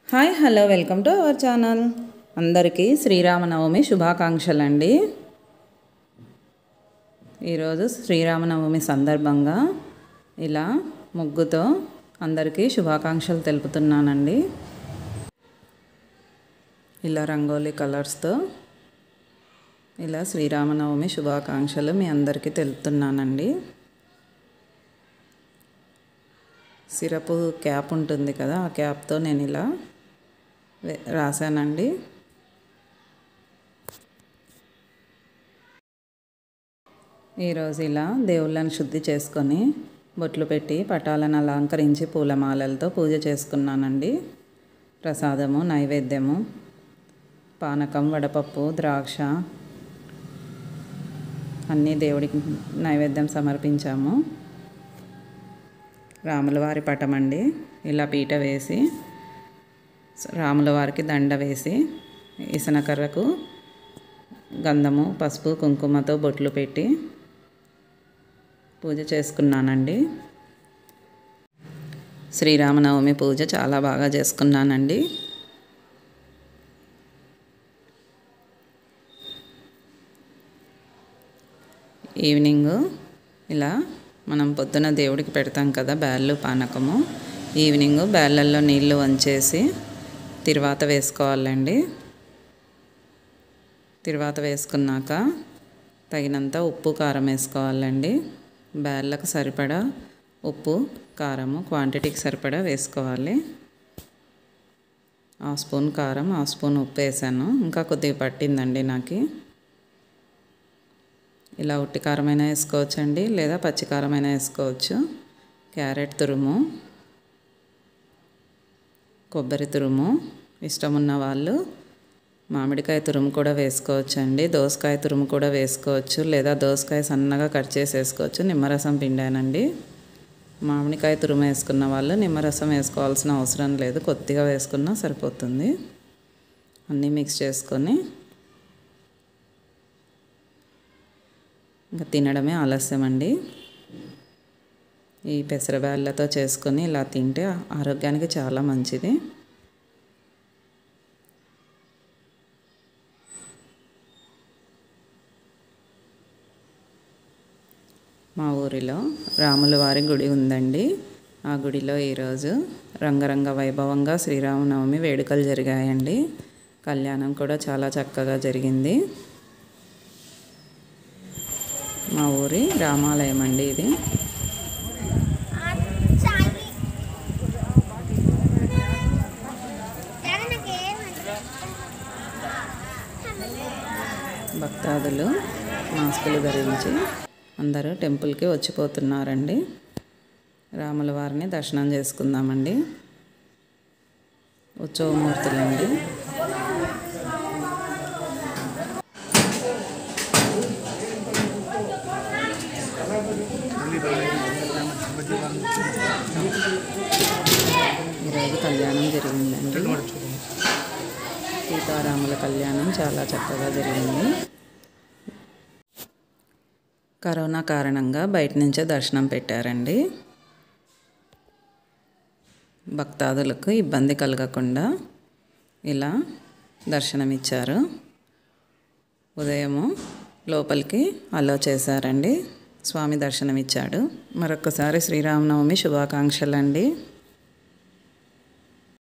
hi hello welcome to our channel అందరికీ శ్రీరామనవమి శుభాకాంక్షలు అండి ఈరోజు శ్రీరామనవమి సందర్భంగా ఇలా ముగ్గుతో అందరికీ శుభాకాంక్షలు తెలుపుతున్నానండి ఇలా రంగోలీ కలర్స్తో ఇలా శ్రీరామనవమి శుభాకాంక్షలు మీ అందరికీ తెలుపుతున్నానండి సిరపు క్యాప్ ఉంటుంది కదా ఆ క్యాప్తో నేను ఇలా వే- రాశానండి ఈరోజు ఇలా దేవుళ్ళని శుద్ధి చేసుకొని బొట్లు పెట్టి పటాలను అలంకరించి పూలమాలలతో పూజ చేసుకున్నానండి ప్రసాదము నైవేద్యము పానకం వడపప్పు ద్రాక్ష అన్నీ దేవుడికి నైవేద్యం సమర్పించాము రాముల వారి పటం అండి ఇలా పీట వేసి రాముల వారికి దండ వేసి ఇసనకర్రకు గంధము పసుపు కుంకుమతో బొట్లు పెట్టి పూజ చేసుకున్నానండి శ్రీరామనవమి పూజ చాలా బాగా చేసుకున్నానండి ఈవినింగ్ ఇలా మనం పొద్దున దేవుడికి పెడతాం కదా బ్యాళ్ళు పానకము ఈవినింగ్ బ్యాళ్ళల్లో నీళ్లు వంచేసి తిరువాత వేసుకోవాలండి తిరువాత వేసుకున్నాక తగినంత ఉప్పు కారం వేసుకోవాలండి బ్యాళ్ళకు సరిపడా ఉప్పు కారము క్వాంటిటీకి సరిపడా వేసుకోవాలి హాఫ్ స్పూన్ కారం హాఫ్ స్పూన్ ఉప్పు వేసాను ఇంకా కొద్దిగా పట్టిందండి నాకు ఇలా ఉట్టి కారమైనా వేసుకోవచ్చు అండి లేదా పచ్చి కారమైనా వేసుకోవచ్చు క్యారెట్ తురుము కొబ్బరి తురుము ఇష్టం ఉన్న వాళ్ళు మామిడికాయ తురుము కూడా వేసుకోవచ్చు అండి దోసకాయ తురుము కూడా వేసుకోవచ్చు లేదా దోసకాయ సన్నగా కట్ చేసి వేసుకోవచ్చు నిమ్మరసం పిండానండి మామిడికాయ తురుము వేసుకున్న వాళ్ళు నిమ్మరసం వేసుకోవాల్సిన అవసరం లేదు కొద్దిగా వేసుకున్నా సరిపోతుంది అన్నీ మిక్స్ చేసుకొని ఇంకా తినడమే ఆలస్యం అండి ఈ పెసరబ్యాళ్ళతో చేసుకొని ఇలా తింటే ఆరోగ్యానికి చాలా మంచిది మా ఊరిలో రాముల వారి గుడి ఉందండి ఆ గుడిలో ఈరోజు రంగరంగ వైభవంగా శ్రీరామనవమి వేడుకలు జరిగాయండి కళ్యాణం కూడా చాలా చక్కగా జరిగింది మా ఊరి రామాలయం అండి ఇది భక్తాదులు మాస్కులు ధరించి అందరూ టెంపుల్కి వచ్చిపోతున్నారండి రాముల వారిని దర్శనం చేసుకుందామండి ఉత్సవమూర్తులండి ఈరోజు కళ్యాణం జరిగిందండి సీతారాముల కళ్యాణం చాలా చక్కగా జరిగింది కరోనా కారణంగా బయట నుంచే దర్శనం పెట్టారండి భక్తాదులకు ఇబ్బంది కలగకుండా ఇలా దర్శనమిచ్చారు ఉదయము లోపలికి అలో చేశారండి స్వామి దర్శనమిచ్చాడు మరొకసారి శ్రీరామనవమి శుభాకాంక్షలండి